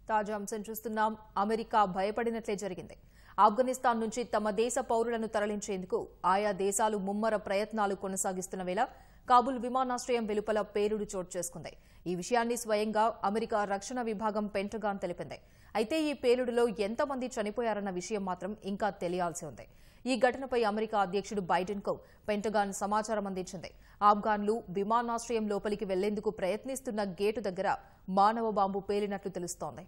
తాజా అంశం చూస్తున్నాం అమెరికా భయపడినట్లే జరిగింది ఆఫ్ఘనిస్తాన్ నుంచి తమ దేశ పౌరులను తరలించేందుకు ఆయా దేశాలు ముమ్మర ప్రయత్నాలు కొనసాగిస్తున్న వేళ కాబుల్ విమానాశ్రయం వెలుపల పేలుడు చోటు చేసుకుంది ఈ విషయాన్ని స్వయంగా అమెరికా రక్షణ విభాగం పెంటగాన్ తెలిపింది అయితే ఈ పేలుడులో ఎంతమంది చనిపోయారన్న విషయం మాత్రం ఇంకా తెలియాల్సి ఉంది ఈ ఘటనపై అమెరికా అధ్యక్షుడు బైడెన్ కు పెంటగాన్ సమాచారం అందించింది ఆఫ్ఘాన్లు విమానాశ్రయం లోపలికి వెళ్లేందుకు ప్రయత్నిస్తున్న గేటు దగ్గర మానవ బాంబు పేలినట్లు తెలుస్తోంది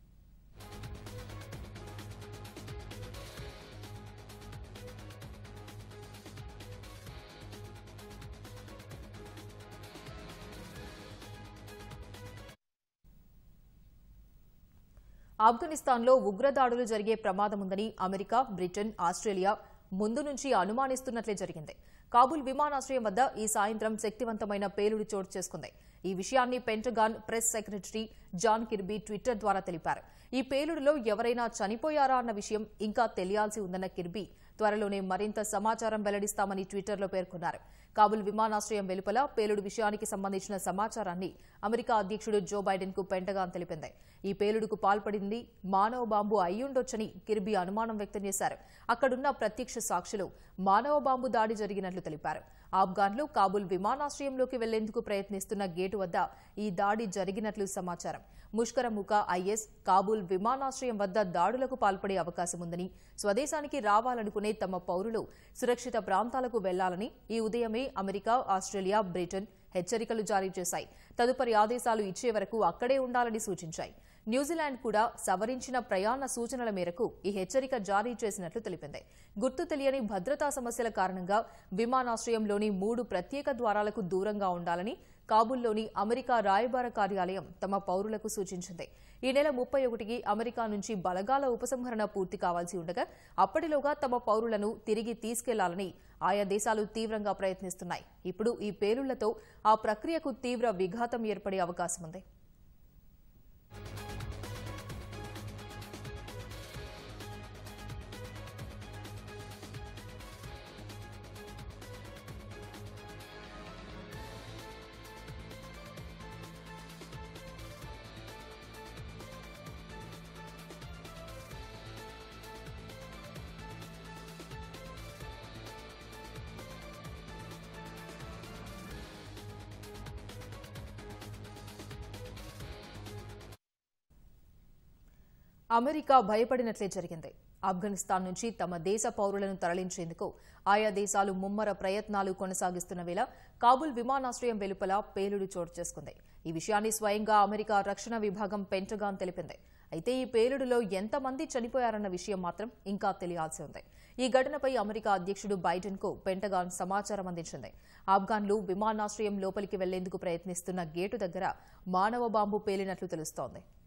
ఆఫ్ఘనిస్తాన్లో ఉగ్రదాడులు జరిగే ప్రమాదముందని అమెరికా బ్రిటన్ ఆస్ట్రేలియా ముందు నుంచి అనుమానిస్తున్నట్లే జరిగింది కాబూల్ విమానాశ్రయం వద్ద ఈ సాయంత్రం శక్తివంతమైన పేలుడు చోటు చేసుకుంది ఈ విషయాన్ని Pentagon press secretary John Kirby Twitter ద్వారా తెలిపారు ఈ పేలుడులో ఎవరైనా చనిపోయారా అన్న విషయం ఇంకా తెలియాల్సి ఉందన్న కిర్బీ త్వరలోనే మరింత సమాచారం వెల్లడిస్తామని ట్విట్టర్లో పేర్కొన్నారు కాబుల్ విమానాశ్రయం వెలుపల పేలుడు విషయానికి సంబంధించిన సమాచారాన్ని అమెరికా అధ్యక్షుడు జో బైడెన్ కు పెంటగాన్ తెలిపింది ఈ పేలుడుకు పాల్పడింది మానవ బాంబు అయ్యుండొచ్చని కిర్బీ అనుమానం వ్యక్తం చేశారు అక్కడున్న ప్రత్యక్ష సాక్షులు మానవ బాంబు దాడి జరిగినట్లు తెలిపారు ఆఫ్ఘాన్లు కాబుల్ విమానాశ్రయంలోకి వెళ్లేందుకు ప్రయత్నిస్తున్న గేటు వద్ద ఈ దాడి జరిగినట్లు సమాచారం ముష్కరముఖ ఐఎస్ కాబూల్ విమానాశ్రయం వద్ద దాడులకు పాల్పడే అవకాశం ఉందని స్వదేశానికి రావాలనుకునే తమ పౌరులు సురక్షిత ప్రాంతాలకు వెళ్లాలని ఈ ఉదయమే అమెరికా ఆస్ట్రేలియా బ్రిటన్ హెచ్చరికలు జారీ చేశాయి తదుపరి ఆదేశాలు ఇచ్చే వరకు అక్కడే ఉండాలని సూచించాయి న్యూజిలాండ్ కూడా సవరించిన ప్రయాణ సూచనల మేరకు ఈ హెచ్చరిక జారీ చేసినట్లు తెలిపింది గుర్తు తెలియని భద్రతా సమస్యల కారణంగా విమానాశ్రయంలోని మూడు ప్రత్యేక ద్వారాలకు దూరంగా ఉండాలని కాబూల్లోని అమెరికా రాయబార కార్యాలయం తమ పౌరులకు సూచించింది ఈ నెల ముప్పై ఒకటికి అమెరికా నుంచి బలగాల ఉపసంహరణ పూర్తి కావాల్సి ఉండగా అప్పటిలోగా తమ పౌరులను తిరిగి తీసుకెళ్లాలని ఆయా దేశాలు తీవ్రంగా ప్రయత్నిస్తున్నాయి ఇప్పుడు ఈ పేలుళ్లతో ఆ ప్రక్రియకు తీవ్ర విఘాతం ఏర్పడే అవకాశం ఉంది అమెరికా భయపడినట్లే జరిగింది ఆఫ్ఘనిస్తాన్ నుంచి తమ దేశ పౌరులను తరలించేందుకు ఆయా దేశాలు ముమ్మర ప్రయత్నాలు కొనసాగిస్తున్న వేళ కాబుల్ విమానాశ్రయం వెలుపల పేలుడు చోటు చేసుకుంది ఈ విషయాన్ని స్వయంగా అమెరికా రక్షణ విభాగం పెంటగాన్ తెలిపింది అయితే ఈ పేలుడులో ఎంతమంది చనిపోయారన్న విషయం మాత్రం ఇంకా తెలియాల్సి ఉంది ఈ ఘటనపై అమెరికా అధ్యక్షుడు బైడెన్ కు పెంటగాన్ సమాచారం అందించింది ఆఫ్ఘాన్లు విమానాశ్రయం లోపలికి వెళ్లేందుకు ప్రయత్నిస్తున్న గేటు దగ్గర మానవ బాంబు పేలినట్లు తెలుస్తోంది